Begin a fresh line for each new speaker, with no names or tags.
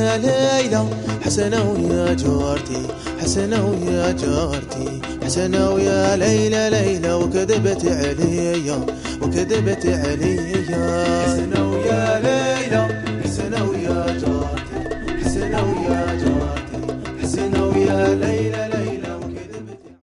ويا ليلى حسنة ويا جارتي حسنة ويا جارتي حسنة ويا ليلى ليلى وكذبت عليا وكذبت عليا